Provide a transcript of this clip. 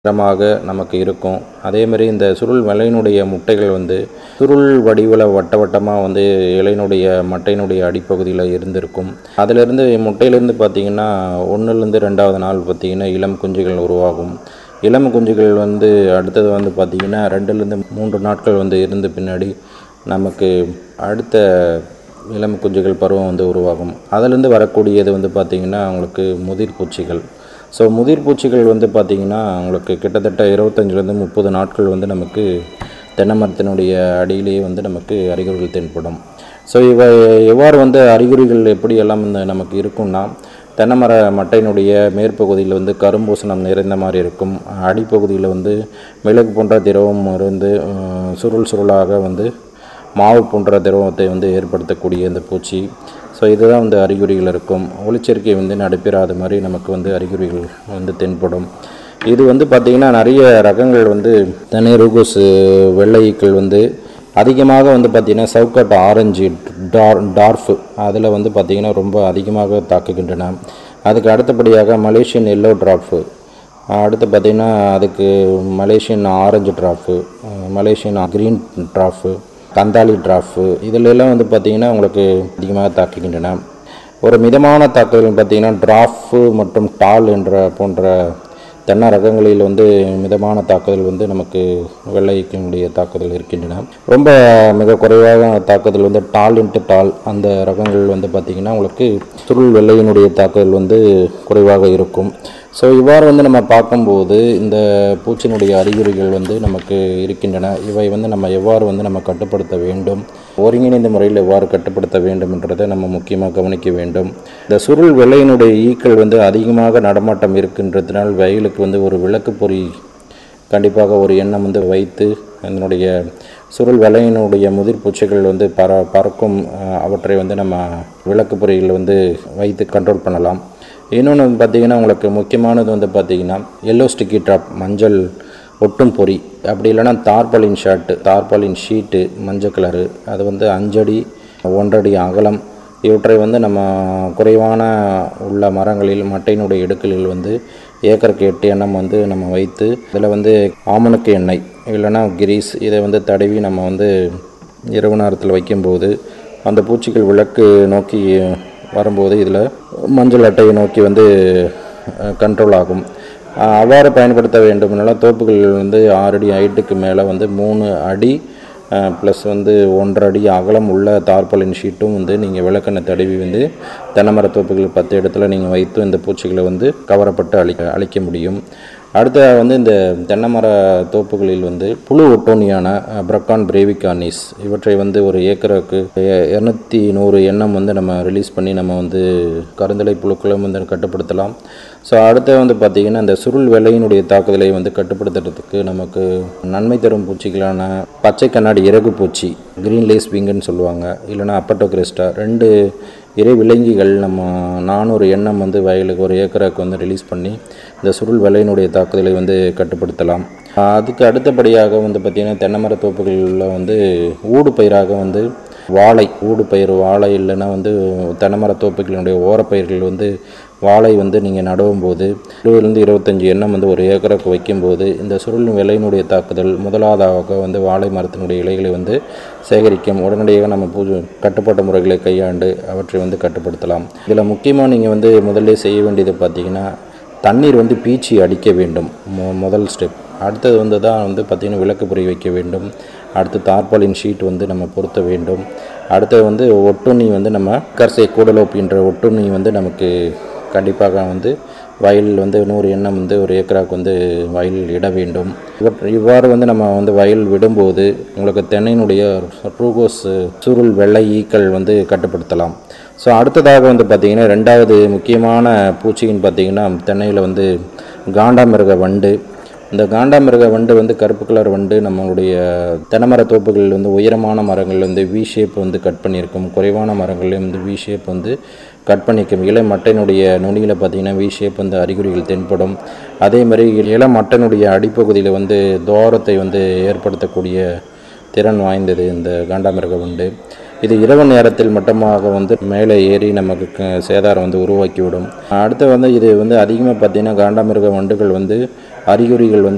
நிறமாக நமக்கு இருக்கும் அதேமாரி இந்த சுருள் இலையினுடைய முட்டைகள் வந்து சுருள் வடிவில் வட்ட வட்டமாக வந்து இலையினுடைய மட்டையினுடைய அடிப்பகுதியில் இருந்திருக்கும் அதிலிருந்து முட்டையிலேருந்து பார்த்திங்கன்னா ஒன்றுலேருந்து ரெண்டாவது நாள் பார்த்திங்கன்னா இளம் குஞ்சுகள் உருவாகும் இளம் குஞ்சுகள் வந்து அடுத்தது வந்து பார்த்திங்கன்னா ரெண்டுலேருந்து மூன்று நாட்கள் வந்து இருந்த பின்னாடி நமக்கு அடுத்த இளம் குஞ்சுகள் பருவம் வந்து உருவாகும் அதிலேருந்து வரக்கூடியது வந்து பார்த்திங்கன்னா அவங்களுக்கு முதிர் பூச்சிகள் ஸோ முதிர் பூச்சிகள் வந்து பார்த்திங்கன்னா உங்களுக்கு கிட்டத்தட்ட இருபத்தஞ்சிலேருந்து முப்பது நாட்கள் வந்து நமக்கு தென்னை மரத்தினுடைய அடியிலேயே வந்து நமக்கு அறிகுறிகள் தென்படும் ஸோ இவை எவ்வாறு வந்து அறிகுறிகள் எப்படியெல்லாம் இந்த நமக்கு இருக்கும்னா தென்னை மர மட்டையினுடைய மேற்பகுதியில் வந்து கரும்பூசணம் நிறைந்த மாதிரி இருக்கும் அடிப்பகுதியில் வந்து மிளகு போன்ற திரவம் இருந்து அஹ், சுருள் சுருளாக வந்து மாவு போன்ற திரவத்தை வந்து ஏற்படுத்தக்கூடிய இந்த பூச்சி ஸோ இதுதான் வந்து அறிகுறிகள் இருக்கும் ஒளிச்சேர்க்கை வந்து நடைபெறாத மாதிரி நமக்கு வந்து அறிகுறிகள் வந்து தென்படும் இது வந்து பார்த்திங்கன்னா நிறைய ரகங்கள் வந்து தனி ரூகோஸ் வெள்ளையீக்கள் வந்து அதிகமாக வந்து பார்த்திங்கன்னா சவுக்கட் ஆரஞ்சு டார் டார்ஃப் அதில் வந்து பார்த்திங்கன்னா ரொம்ப அதிகமாக தாக்குகின்றன அதுக்கு அடுத்தபடியாக மலேசியன் எல்லோ ட்ராஃபு அடுத்து பார்த்திங்கன்னா அதுக்கு Malaysian orange dwarf Malaysian green dwarf கந்தாலி ட்ராஃபு இதில் எல்லாம் வந்து பார்த்திங்கன்னா உங்களுக்கு அதிகமாக தாக்குகின்றன ஒரு மிதமான தாக்குதல் பார்த்திங்கன்னா ட்ராஃபு மற்றும் டால் என்ற போன்ற தென்னை ரகங்களில் வந்து மிதமான தாக்குதல் வந்து நமக்கு வெள்ளைக்கினுடைய தாக்குதல் இருக்கின்றன ரொம்ப மிக குறைவாக தாக்குதல் வந்து டால் இன்ட்டு டால் அந்த ரகங்கள் வந்து பார்த்திங்கன்னா உங்களுக்கு சுருள் வெள்ளையினுடைய தாக்குதல் வந்து குறைவாக இருக்கும் ஸோ இவ்வாறு வந்து நம்ம பார்க்கும்போது இந்த பூச்சியினுடைய அறிகுறிகள் வந்து நமக்கு இருக்கின்றன இவை வந்து நம்ம எவ்வாறு வந்து நம்ம கட்டுப்படுத்த வேண்டும் ஒருங்கிணைந்த முறையில் எவ்வாறு கட்டுப்படுத்த வேண்டும் என்றதை நம்ம முக்கியமாக கவனிக்க வேண்டும் இந்த சுருள் வெள்ளையினுடைய ஈக்கள் வந்து அதிகமாக நடமாட்டம் இருக்கின்றதுனால் வயலுக்கு வந்து ஒரு விளக்கு பொறி கண்டிப்பாக ஒரு எண்ணம் வந்து வைத்து அதனுடைய சுருள் வெள்ளையினுடைய முதிர் பூச்சிகள் வந்து பற பறக்கும் அஹ், அவற்றை வந்து நம்ம விளக்கு பொறியில் வந்து வைத்து கண்ட்ரோல் பண்ணலாம் இன்னொன்று வந்து பார்த்திங்கன்னா உங்களுக்கு முக்கியமானது வந்து பார்த்திங்கன்னா எல்லோ ஸ்டிக்கி ட்ராப் மஞ்சள் ஒட்டும் பொறி அப்படி இல்லைன்னா தார்பாலின் ஷர்ட்டு தார்பாலின் ஷீட்டு மஞ்சள் கலரு அது வந்து அஞ்சடி ஒன்றடி அகலம் இவற்றை வந்து நம்ம குறைவான உள்ள மரங்களில் மட்டையினுடைய இடுக்களில் வந்து ஏக்கருக்கு எட்டு எண்ணம் வந்து நம்ம வைத்து இதில் வந்து ஆமணக்கு எண்ணெய் இல்லைன்னா கிரீஸ் இதை வந்து தடவி நம்ம வந்து இரவு நேரத்தில் வைக்கும்போது அந்த பூச்சிகள் விளக்கு நோக்கி வரும்போது இதில் மஞ்சள் அட்டையை நோக்கி வந்து கண்ட்ரோல் ஆகும் அஹ் அவ்வாறு பயன்படுத்த வேண்டும்னால தோப்புகள் வந்து ஆறு அடி ஹைட்டுக்கு மேலே வந்து மூணு அடி ப்ளஸ் வந்து ஒன்றரை அடி அகலம் உள்ள தார்பாலின் ஷீட்டும் வந்து நீங்கள் விளக்கெண்ணெய் தடவி வந்து தென்னை மரத் தோப்புகள் பத்து இடத்துல நீங்கள் வைத்து இந்த பூச்சிகளை வந்து கவரப்பட்டு அழிக்க அழிக்க முடியும் அடுத்த வந்து இந்த தென்னை மர தோப்புகளில் வந்து புழு ஒட்டோனியான பிரக்கான் பிரேவிகானிஸ் இவற்றை வந்து ஒரு ஏக்கருக்கு இரநூத்தி நூறு எண்ணம் வந்து நம்ம ரிலீஸ் பண்ணி நம்ம வந்து கருந்தலை புழுக்களும் வந்து கட்டுப்படுத்தலாம் ஸோ அடுத்து வந்து பார்த்திங்கன்னா இந்த சுருள் வெள்ளையினுடைய தாக்குதலை வந்து கட்டுப்படுத்துறதுக்கு நமக்கு நன்மை தரும் பூச்சிகளான பச்சை கண்ணாடி இறகு பூச்சி க்ரீன் லேஸ் விங்குன்னு சொல்லுவாங்க இல்லைன்னா அப்பட்டோகிரிஸ்டா ரெண்டு இறை விலங்கிகள் நம்ம நானூறு எண்ணம் வந்து வயலுக்கு ஒரு ஏக்கருக்கு வந்து ரிலீஸ் பண்ணி இந்த சுருள் வெள்ளையினுடைய தாக்குதலை வந்து கட்டுப்படுத்தலாம் அதுக்கு அடுத்தபடியாக வந்து பார்த்திங்கன்னா தென்னை மரத் தோப்புகளில் வந்து ஊடு பயிராக வந்து வாழை ஊடு பயிர் வாழை இல்லைன்னா வந்து தென்னை மரத் தோப்புகளினுடைய ஓரப்பயிர்கள் வந்து வாழை வந்து நீங்கள் நடுவும் போது இருபதுலேருந்து இருபத்தஞ்சி எண்ணம் வந்து ஒரு ஏக்கருக்கு வைக்கும்போது இந்த சுருள் விலையினுடைய தாக்குதல் முதலாவதாக வந்து வாழை மரத்தினுடைய இலைகளை வந்து சேகரிக்கும் உடனடியாக நம்ம பூஜை கட்டுப்பாட்டு முறைகளை கையாண்டு அவற்றை வந்து கட்டுப்படுத்தலாம் இதில் முக்கியமாக நீங்கள் வந்து முதல்ல செய்ய வேண்டியது பார்த்தீங்கன்னா தண்ணீர் வந்து பீச்சி அடிக்க வேண்டும் மொ- முதல் ஸ்டெப் அடுத்தது வந்து தான் வந்து பார்த்திங்கன்னா விளக்கு பொறி வைக்க வேண்டும் அடுத்து தார்பாலின் ஷீட் வந்து நம்ம பொருத்த வேண்டும் அடுத்தது வந்து ஒட்டுண்ணி வந்து நம்ம கர்சை கூடலோப்பின்ற ஒட்டுண்ணி வந்து நமக்கு கண்டிப்பாக வந்து வயலில் வந்து நூறு எண்ணம் வந்து ஒரு ஏக்கராவுக்கு வந்து வயலில் இட வேண்டும் இவற்றை இவ்வாறு வந்து நம்ம வந்து வயல் விடும்போது உங்களுக்கு தென்னையினுடைய ரூகோஸ் சுருள் வெள்ளை ஈக்கள் வந்து கட்டுப்படுத்தலாம் ஸோ அடுத்ததாக வந்து பார்த்திங்கன்னா ரெண்டாவது முக்கியமான பூச்சின்னு பார்த்திங்கன்னா தென்னையில் வந்து காண்டாமிருக வண்டு இந்த காண்டாமிருக வண்டு வந்து கருப்பு கலர் வண்டு நம்மளுடைய தென்னைமர தோப்புகளில் வந்து உயரமான மரங்கள் வந்து வி ஷேப் வந்து கட் பண்ணியிருக்கும் குறைவான மரங்கள்லேயும் வந்து வி ஷேப் வந்து கட் பண்ணியிருக்கும் இள மட்டையினுடைய நுனியில் பார்த்தீங்கன்னா வி ஷேப் வந்து அறிகுறிகள் தென்படும் அதே மாதிரி இள மட்டையினுடைய அடிப்பகுதியில் வந்து தோரத்தை வந்து ஏற்படுத்தக்கூடிய திறன் வாய்ந்தது இந்த காண்டாமிருக வண்டு இது இரவு நேரத்தில் மட்டுமாக வந்து மேலே ஏறி நமக்கு க- சேதாரம் வந்து உருவாக்கிவிடும் அடுத்து வந்து இது வந்து அதிகமாக பார்த்தீங்கன்னா காண்டாமிருக வண்டுகள் வந்து அறிகுறிகள் வந்து